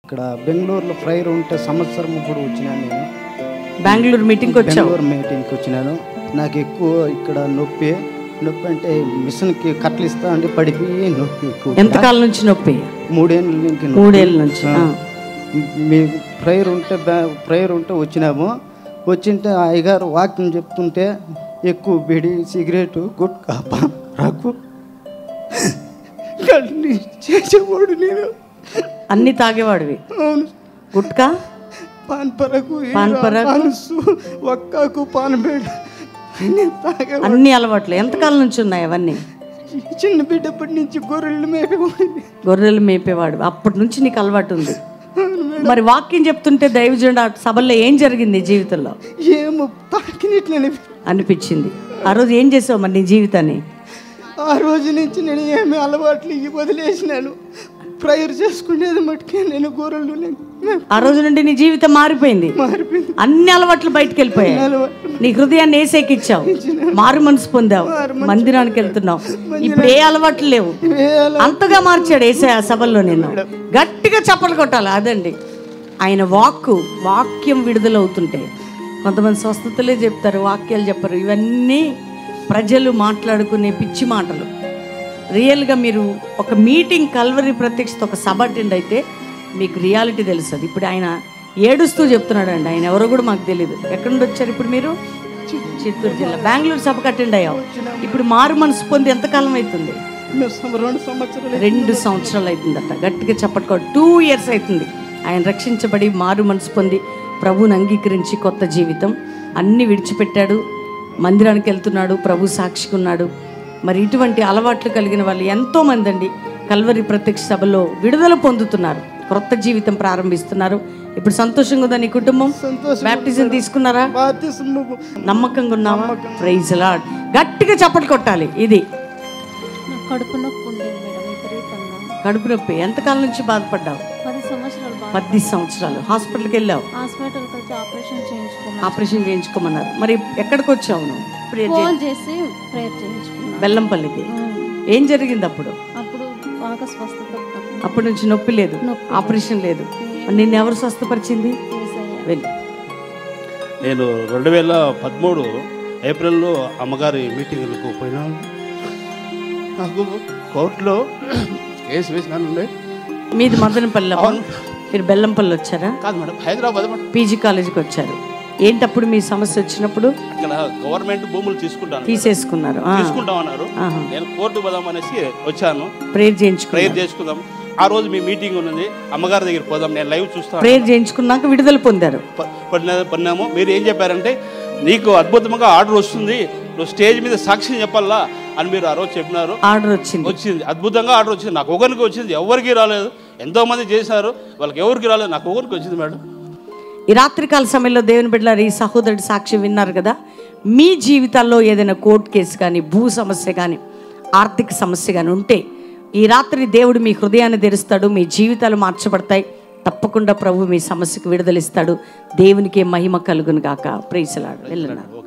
ఇక్కడ బెంగళూరులో ఫ్రైర్ ఉంటే సంవత్సరం ఇప్పుడు వచ్చినాను నేను బెంగళూరు మీటింగ్కి వచ్చావు బెంగళూరు మీటింగ్కి వచ్చినాను నాకు ఎక్కువ ఇక్కడ నొప్పి నొప్పి అంటే మిషన్కి కట్లు ఇస్తా అంటే పడిపోయి నొప్పి ఎక్కువ ఎంతకాలం నుంచి నొప్పి మూడేళ్ళ నుంచి నొప్పి. మూడేళ్ళ నుంచి ఆ. మీ ప్రేయర్ ఉంటే ప్రేయర్ ఉంటే వచ్చినాము వచ్చింటే ఆ అయ్యగారు వాక్యం చెప్తుంటే ఎక్కువ బిడి సిగరెట్ గుట్కా రాకు అన్ని చేసేవాడు నేను అన్ని తాగేవాడివి అవును గుట్కా పాన్ పరకు పాన్ పరాకు? పానసు ఒక్కాకు పాన్ బేడ అన్ని తాగేవాడు అన్ని అలవాట్లు ఎంతకాలం నుంచి ఉన్నాయి అవన్నీ చిన్న బిడ్డప్పటి నుంచి గొర్రెలు మేపేవాడిని గొర్రెలు మేపేవాడు అప్పటి నుంచి నీకు అలవాటు ఉంది మరి వాక్యం చెప్తుంటే దైవజనుడు ఆ సభల్లో ఏం జరిగింది నీ జీవితంలో ఏమో తాకినట్లని అనిపించింది ఆ రోజు ఏం చేసావు మరి నీ జీవితాన్ని ఆ రోజు నుంచి నేను ఏమి అలవాట్లు ఇవి వదిలేసినాను ప్రేయర్ చేసుకునేది మటుకే నేను గొర్రెలు నేను ఆ రోజు నుండి నీ జీవితం మారిపోయింది మారిపోయింది అన్ని అలవాట్లు బయటకు వెళ్ళిపోయాయి అలవాట్లు నీ హృదయాన్ని ఏసేకిచ్చావు మారు మనసు పొందావు మందిరానికి వెళ్తున్నావు ఇప్పుడు ఏ అలవాట్లు లేవు వేల అంతగా మార్చాడు ఏసే ఆ సభల్లో నేను గట్టిగా చప్పలు కొట్టాలి అదండి ఆయన వాక్కు వాక్యం విడుదలవుతుంటే కొంతమంది స్వస్థతలే చెప్తారు వాక్యాలు చెప్పరు ఇవన్నీ ప్రజలు మాట్లాడుకునే పిచ్చి మాటలు రియల్గా మీరు ఒక మీటింగ్ కల్వరి ప్రత్యక్షత ఒక సభ అటెండ్ అయితే మీకు రియాలిటీ తెలుస్తుంది ఇప్పుడు ఆయన ఏడుస్తూ చెప్తున్నాడు అండి ఆయన ఎవరో కూడా మాకు తెలియదు ఎక్కడి నుండి వచ్చారు ఇప్పుడు మీరు చిత్తూరు జిల్లా బెంగళూరు సభకు అటెండ్ అయ్యావు ఇప్పుడు మారు మనసు పొంది ఎంతకాలం అవుతుంది మేము సం- రెండు సంవత్సరాలు రెండు సంవత్సరాలు అవుతుందట గట్టిగా చెప్పట్టుకో టూ ఇయర్స్ అవుతుంది ఆయన రక్షించబడి మారు మనసు పొంది ప్రభువుని అంగీకరించి కొత్త జీవితం అన్ని విడిచిపెట్టాడు మందిరానికి వెళ్తున్నాడు ప్రభు సాక్షిగా ఉన్నాడు మరి ఇటువంటి అలవాట్లు కలిగిన వాళ్ళు ఎంతో మంది అండి కల్వరి ప్రత్యక్ష సభలో విడుదల పొందుతున్నారు కొత్త జీవితం ప్రారంభిస్తున్నారు ఇప్పుడు సంతోషంగా ఉందా నీ కుటుంబం సంతోషం బ్యాప్టిజం తీసుకున్నారా బాప్తిస్మము నమ్మకంగా ఉన్నావా ప్రైజ్ లాడ్ గట్టిగా చప్పట్లు కొట్టాలి ఇది నాకు కడుపు నొప్పి ఉండేది మేడం విపరీతంగా కడుపు నొప్పి ఎంతకాలం నుంచి బాధపడ్డావు పది సంవత్సరాలు బాగా పది సంవత్సరాలు హాస్పిటల్కి వెళ్ళావు హాస్పిటల్కి వచ్చి ఆపరేషన్ చేయించుకున్నాను ఆపరేషన్ చేయించుకోమన్నారు మరి ఎక్కడికి వచ్చావు నువ్వు ప్రేయర్ చే- ఫోన్ చేసి ప్రేయర్ చేయించుకున్నాను బెల్లంపల్లికి ఏం జరిగింది అప్పుడు అప్పుడు బాగా స్వస్థత పడింది. అప్పటి నుంచి నొప్పి లేదు నొప్పి ఆపరేషన్ లేదు నిన్ను ఎవరు స్వస్థపరిచింది యేసయ్య. వెళ్ళి నేను రెండు వేల పదమూడు ఏప్రిల్లో అమ్మగారి మీటింగ్లకు పోయినాను నాకు కోర్టులో కేసు వేసినానండి మీది మదనపల్లి అమ్మ? మీరు బెల్లంపల్లి వచ్చారా కాదు మేడం హైదరాబాద్ మేడం పీజీ కాలేజీకి వచ్చారు ఏంటప్పుడు మీ సమస్య వచ్చినప్పుడు ఇక్కడ గవర్నమెంట్ భూములు తీసుకుంటాను తీసేసుకున్నారు ఆ, తీసుకుంటామన్నారు ఆహా. నేను కోర్టు పోదాం అనేసి వచ్చాను ప్రేయర్ చేయించుకున్నారు ప్రేయర్ చేసుకుందాం ఆ రోజు మీ మీటింగ్ ఉన్నది అమ్మగారి దగ్గర పోదాం నేను లైవ్ చూస్తాను ప్రేయర్ చేయించుకున్నాక విడుదల పొందారు ప- పడిన- పడినాము మీరు ఏం చెప్పారంటే నీకు అద్భుతంగా ఆర్డర్ వస్తుంది నువ్వు స్టేజ్ మీద సాక్ష్యం చెప్పాలా అని మీరు ఆ రోజు చెప్పినారు ఆర్డర్ వచ్చింది వచ్చింది అద్భుతంగా ఆర్డర్ వచ్చింది నాకు ఒకరికి వచ్చింది ఎవరికి రాలేదు ఎంతో మంది చేశారు వాళ్ళకి ఎవరికి రాలేదు నాకు ఒకరికి వచ్చింది మేడం ఈ రాత్రికాల సమయంలో దేవుని బిడ్డలారు ఈ సహోదరుడి సాక్ష్యం విన్నారు కదా మీ జీవితాల్లో ఏదైనా కోర్టు కేసు కానీ భూ సమస్య కానీ ఆర్థిక సమస్య కానీ ఉంటే ఈ రాత్రి దేవుడు మీ హృదయాన్ని తెరుస్తాడు మీ జీవితాలు మార్చబడతాయి తప్పకుండా ప్రభు మీ సమస్యకు విడుదలిస్తాడు దేవునికి మహిమ కలుగును గాక ప్రేసలాడు వెళ్ళినాడు